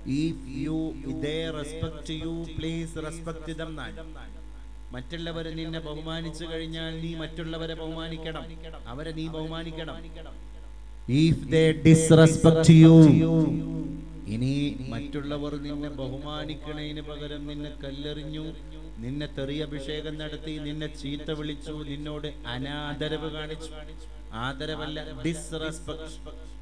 if you they respect you please respect them എന്നാണ് മറ്റുള്ളവരെ നിന്നെ ബഹുമാനിച്ചു കഴിഞ്ഞാൽ നീ മറ്റുള്ളവരെ ബഹുമാനിക്കണം അവരെ നീ ബഹുമാനിക്കണം if they disrespect you ഇനി മറ്റുള്ളവർ നിന്നെ ബഹുമാനിക്കണതിന് പകരം നിന്നെ കല്ലെറിഞ്ഞു നിന്നെ തെറിയഭിഷേകം നടത്തി നിന്നെ ചീത്ത വിളിച്ചു നിന്നോട് അനാദരവ് കാണിച്ചു ആദരവല്ല ഡിസ്റെസ്പെക്ട്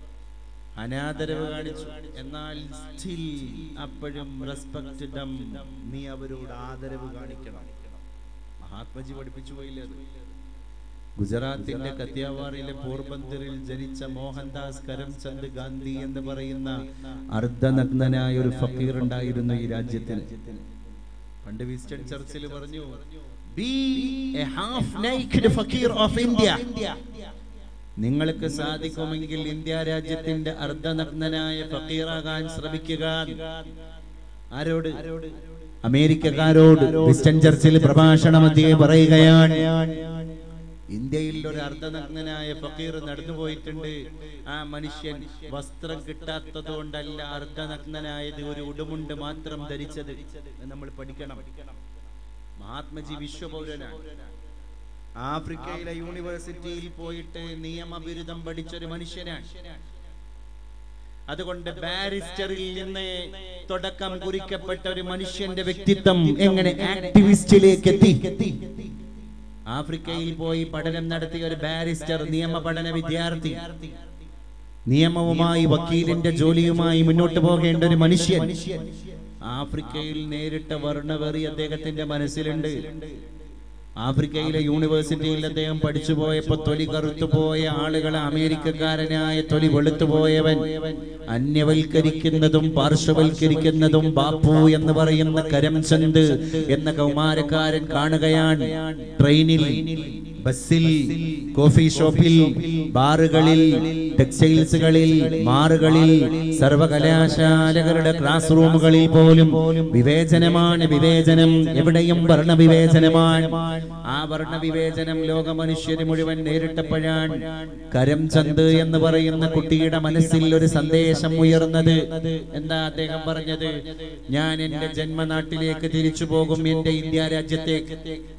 അനാദരവ് കാണിച്ചു എന്നാൽ സ്റ്റിൽ അപ്പോഴും റെസ്പെക്ട് ഡം നീ അവരോട് ആദരവ് കാണിക്കണം മഹാത്മജി പഠിപ്പിച്ചു പോയില്ലേ അത് ഗുജറാത്തിന്റെ കത്തിയാവാറിലെ പോർബന്തറിൽ ജനിച്ച മോഹൻദാസ് കരംചന്ദ് ഗാന്ധി എന്ന് പറയുന്ന അർദ്ധനഗ്നനായ ഒരു ഫക്കീർ ഉണ്ടായിരുന്നു ഈ രാജ്യത്തിന് പണ്ട് വിസ്റ്റൺ ചർച്ചിൽ പറഞ്ഞു be a half naked fakir of India നിങ്ങൾക്ക് സാധിക്കുമെങ്കിൽ ഇന്ത്യ രാജ്യത്തിന്റെ അർദ്ധനഗ്നനായ ഫക്കീറാകാൻ ശ്രമിക്കുക ആരോട് അമേരിക്കക്കാരോട് വിസ്റ്റൺ ചർച്ചിൽ പ്രഭാഷണമധ്യേ പറയുകയാണ് ഇന്ത്യയിൽ ഒരു അർദ്ധനഗ്നനായ ഫക്കീർ നടന്നു പോയിട്ടുണ്ട് ആ മനുഷ്യൻ വസ്ത്രം കിട്ടാത്തത് കൊണ്ടല്ല അർദ്ധനഗ്നനായത് ഒരു ഉടുമുണ്ട് മാത്രം ധരിച്ചത് എന്ന് നമ്മൾ പഠിക്കണം മഹാത്മജി വിശ്വപൗരനാണ് ആഫ്രിക്കയിലെ യൂണിവേഴ്സിറ്റിയിൽ പോയിട്ട് നിയമബിരുദം പഠിച്ചൊരു മനുഷ്യനാണ് അതുകൊണ്ട് ബാരിസ്റ്ററിൽ നിന്ന് തുടക്കം കുറിക്കപ്പെട്ട ഒരു മനുഷ്യന്റെ വ്യക്തിത്വം എങ്ങനെ ആക്ടിവിസ്റ്റിലേക്ക് എത്തി ആഫ്രിക്കയിൽ പോയി പഠനം നടത്തിയ ഒരു ബാരിസ്റ്റർ നിയമ പഠന വിദ്യാർത്ഥി നിയമവുമായി വക്കീലിന്റെ ജോലിയുമായി മുന്നോട്ട് പോകേണ്ട ഒരു മനുഷ്യൻ ആഫ്രിക്കയിൽ നേരിട്ട വർണ്ണവെറി അദ്ദേഹത്തിന്റെ മനസ്സിലുണ്ട് ആഫ്രിക്കയിലെ യൂണിവേഴ്സിറ്റിയിൽ അദ്ദേഹം പഠിച്ചു പോയപ്പോ തൊലി കറുത്തു പോയ ആളുകളെ അമേരിക്കക്കാരനായ തൊലി വെളുത്തു പോയവൻ അന്യവൽക്കരിക്കുന്നതും പാർശ്വവൽക്കരിക്കുന്നതും ബാപ്പു എന്ന് പറയുന്ന കരംചന്ദ് എന്ന കൗമാരക്കാരൻ കാണുകയാണ് ട്രെയിനിൽ ബസ്സിൽ കോഫി ഷോപ്പിൽ ബാറുകളിൽ ടെക്സ്റ്റൈൽസുകളിൽ മാറുകളിൽ സർവകലാശാലകളുടെ ക്ലാസ് റൂമുകളിൽ പോലും വിവേചനമാണ് വിവേചനം എവിടെയും വർണ്ണവിവേചനമാണ് ആ വർണ്ണവിവേചനം ലോക മനുഷ്യര് മുഴുവൻ നേരിട്ടപ്പോഴാണ് കരംചന്ദ് എന്ന് പറയുന്ന കുട്ടിയുടെ മനസ്സിൽ ഒരു സന്ദേശം ഉയർന്നത് എന്താ അദ്ദേഹം പറഞ്ഞത് ഞാൻ എന്റെ ജന്മനാട്ടിലേക്ക് തിരിച്ചു പോകും എന്റെ ഇന്ത്യ രാജ്യത്തേക്ക്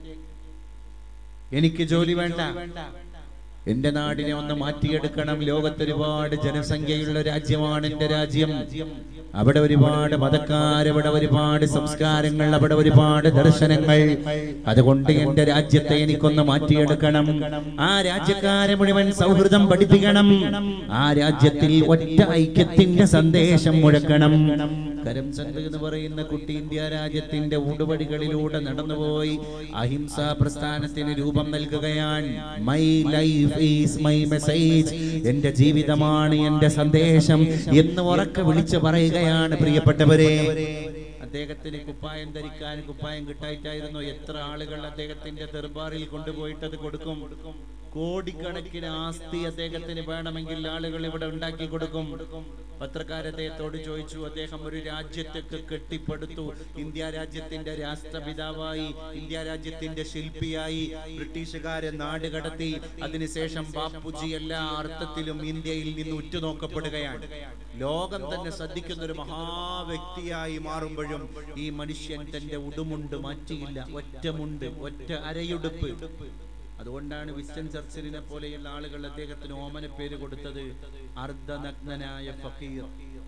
എനിക്ക് ജോലി വേണ്ട എന്റെ നാടിനെ ഒന്ന് മാറ്റിയെടുക്കണം ലോകത്ത് ഒരുപാട് ജനസംഖ്യയുള്ള രാജ്യമാണ് എന്റെ രാജ്യം അവിടെ ഒരുപാട് മതക്കാർ അവിടെ ഒരുപാട് സംസ്കാരങ്ങൾ അവിടെ ഒരുപാട് ദർശനങ്ങൾ അതുകൊണ്ട് എന്റെ രാജ്യത്തെ എനിക്കൊന്ന് മാറ്റിയെടുക്കണം ആ രാജ്യക്കാരെ മുഴുവൻ സൗഹൃദം പഠിപ്പിക്കണം ആ രാജ്യത്തിൽ ഒറ്റ ഐക്യത്തിന്റെ സന്ദേശം മുഴക്കണം കരംചന്ദ് എന്ന് പറയുന്ന കുട്ടി ഇന്ത്യ രാജ്യത്തിന്റെ ഉടുവടികളിലൂടെ നടന്നുപോയി അഹിംസാ പ്രസ്ഥാനത്തിന് രൂപം നൽകുകയാണ് my life is my message എന്റെ ജീവിതമാണ് എന്റെ സന്ദേശം എന്ന് ഉറക്കെ വിളിച്ചു പറയുകയാണ് പ്രിയപ്പെട്ടവരെ അദ്ദേഹത്തിന് കുപ്പായം ധരിക്കാൻ കുപ്പായം കിട്ടായിട്ടായിരുന്നു എത്ര ആളുകൾ അദ്ദേഹത്തിന്റെ ദർബാറിൽ കൊണ്ടുപോയിട്ട് അത് കൊടുക്കും കോടിക്കണക്കിന് ആസ്തി അദ്ദേഹത്തിന് വേണമെങ്കിൽ ആളുകൾ ഇവിടെ ഉണ്ടാക്കി കൊടുക്കും പത്രക്കാർ അദ്ദേഹത്തോട് ചോദിച്ചു അദ്ദേഹം ഒരു രാജ്യത്തൊക്കെ കെട്ടിപ്പടുത്തു ഇന്ത്യ രാജ്യത്തിന്റെ രാഷ്ട്രപിതാവായി ഇന്ത്യ രാജ്യത്തിന്റെ ശില്പിയായി ബ്രിട്ടീഷുകാരെ നാട് കടത്തി അതിനുശേഷം ബാപ്പുജി എല്ലാ അർത്ഥത്തിലും ഇന്ത്യയിൽ നിന്ന് ഉറ്റുനോക്കപ്പെടുകയാണ് ലോകം തന്നെ ശ്രദ്ധിക്കുന്ന ഒരു മഹാവ്യക്തിയായി മാറുമ്പോഴും ഈ മനുഷ്യൻ തന്റെ ഉടുമുണ്ട് മാറ്റിയില്ല ഒറ്റമുണ്ട് ഒറ്റ അരയുടുപ്പ് അതുകൊണ്ടാണ് വിസ്റ്റൻ ചർച്ചിലിനെ പോലെയുള്ള ആളുകൾ അദ്ദേഹത്തിന് ഓമന പേര് കൊടുത്തത് അർദ്ധനഗ്നനായ ഫക്കീർ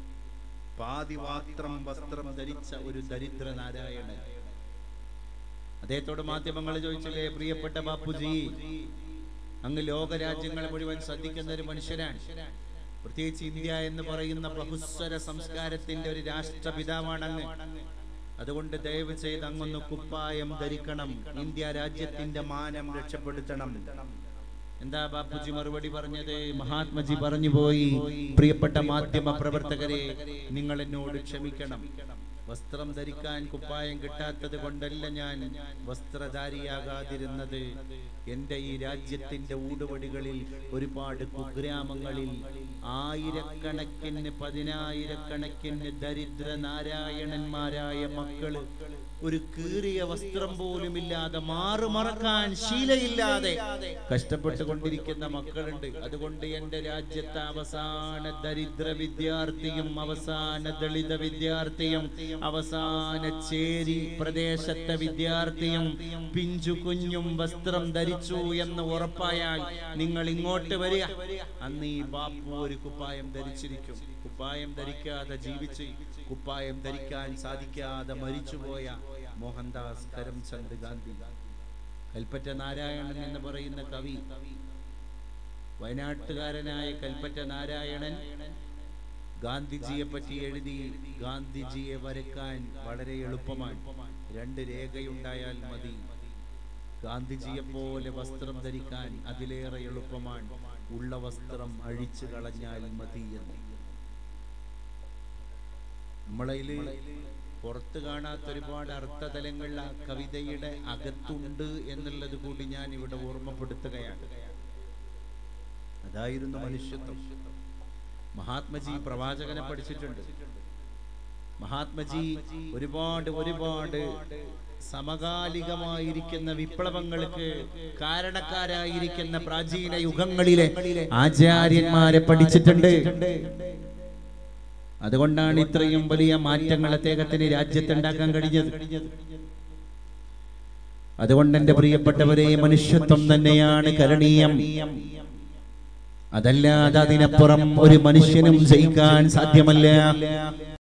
പാതിവാത്രം വസ്ത്രം ധരിച്ച ഒരു ദരിദ്ര നാരായണൻ അദ്ദേഹത്തോട് മാധ്യമങ്ങൾ ചോദിച്ചില്ലേ പ്രിയപ്പെട്ട ബാപ്പുജി അങ്ങ് ലോകരാജ്യങ്ങളെ മുഴുവൻ ശ്രദ്ധിക്കുന്ന ഒരു മനുഷ്യനാണ് പ്രത്യേകിച്ച് ഇന്ത്യ എന്ന് പറയുന്ന ബഹുസ്വര സംസ്കാരത്തിന്റെ ഒരു രാഷ്ട്രപിതാവാണ് അങ്ങ് അതുകൊണ്ട് ദയവ് ചെയ്ത് അങ്ങൊന്ന് കുപ്പായം ധരിക്കണം ഇന്ത്യ രാജ്യത്തിന്റെ മാനം രക്ഷപ്പെടുത്തണം എന്താ ബാപ്പുജി മറുപടി പറഞ്ഞത് മഹാത്മജി പറഞ്ഞു പോയി പ്രിയപ്പെട്ട മാധ്യമ പ്രവർത്തകരെ നിങ്ങൾ എന്നോട് ക്ഷമിക്കണം വസ്ത്രം ധരിക്കാൻ കുപ്പായം കിട്ടാത്തത് കൊണ്ടല്ല ഞാൻ വസ്ത്രധാരിയാകാതിരുന്നത് എൻ്റെ ഈ രാജ്യത്തിൻ്റെ ഊടുവടികളിൽ ഒരുപാട് കുഗ്രാമങ്ങളിൽ ആയിരക്കണക്കിന് പതിനായിരക്കണക്കിന് ദരിദ്ര നാരായണന്മാരായ മക്കള് ഒരു കീറിയ വസ്ത്രം പോലുമില്ലാതെ മാറുമറക്കാൻ ശീലയില്ലാതെ കഷ്ടപ്പെട്ടുകൊണ്ടിരിക്കുന്ന മക്കളുണ്ട് അതുകൊണ്ട് എൻ്റെ രാജ്യത്തെ അവസാന ദരിദ്ര വിദ്യാർത്ഥിയും അവസാന ദളിത വിദ്യാർത്ഥിയും അവസാന ചേരി പ്രദേശത്തെ വിദ്യാർത്ഥിയും പിഞ്ചു കുഞ്ഞും വസ്ത്രം ധരിച്ചു എന്ന് ഉറപ്പായാൽ നിങ്ങൾ ഇങ്ങോട്ട് വരിക അന്ന് ഈ ബാപ്പു ഒരു കുപ്പായം ധരിച്ചിരിക്കും കുപ്പായം ധരിക്കാതെ ജീവിച്ച് കുപ്പായം ധരിക്കാൻ സാധിക്കാതെ മരിച്ചുപോയ മോഹൻദാസ് കരംചന്ദ് ഗാന്ധി കൽപ്പറ്റ നാരായണൻ എന്ന് പറയുന്ന കവി വയനാട്ടുകാരനായ കൽപ്പറ്റ നാരായണൻ ഗാന്ധിജിയെ പറ്റി എഴുതി ഗാന്ധിജിയെ വരക്കാൻ വളരെ എളുപ്പമാണ് രണ്ട് രേഖയുണ്ടായാൽ മതി ഗാന്ധിജിയെ പോലെ വസ്ത്രം ധരിക്കാൻ അതിലേറെ എളുപ്പമാണ് ഉള്ള വസ്ത്രം അഴിച്ചു കളഞ്ഞാൽ മതി എന്ന് നമ്മളതില് പുറത്ത് കാണാത്ത ഒരുപാട് അർത്ഥതലങ്ങൾ ആ കവിതയുടെ അകത്തുണ്ട് എന്നുള്ളത് കൂടി ഞാൻ ഇവിടെ ഓർമ്മപ്പെടുത്തുകയാണ് അതായിരുന്നു മനുഷ്യത്വം മഹാത്മജി പ്രവാചകനെ പഠിച്ചിട്ടുണ്ട് മഹാത്മജി ഒരുപാട് ഒരുപാട് സമകാലികമായിരിക്കുന്ന വിപ്ലവങ്ങൾക്ക് കാരണക്കാരായിരിക്കുന്ന പ്രാചീന യുഗങ്ങളിലെ ആചാര്യന്മാരെ പഠിച്ചിട്ടുണ്ട് അതുകൊണ്ടാണ് ഇത്രയും വലിയ മാറ്റങ്ങൾ അദ്ദേഹത്തിന് രാജ്യത്തുണ്ടാക്കാൻ കഴിഞ്ഞത് അതുകൊണ്ട് എന്റെ പ്രിയപ്പെട്ടവരെ മനുഷ്യത്വം തന്നെയാണ് കരണീയം അതല്ലാതെ അതിനപ്പുറം ഒരു മനുഷ്യനും ജയിക്കാൻ സാധ്യമല്ല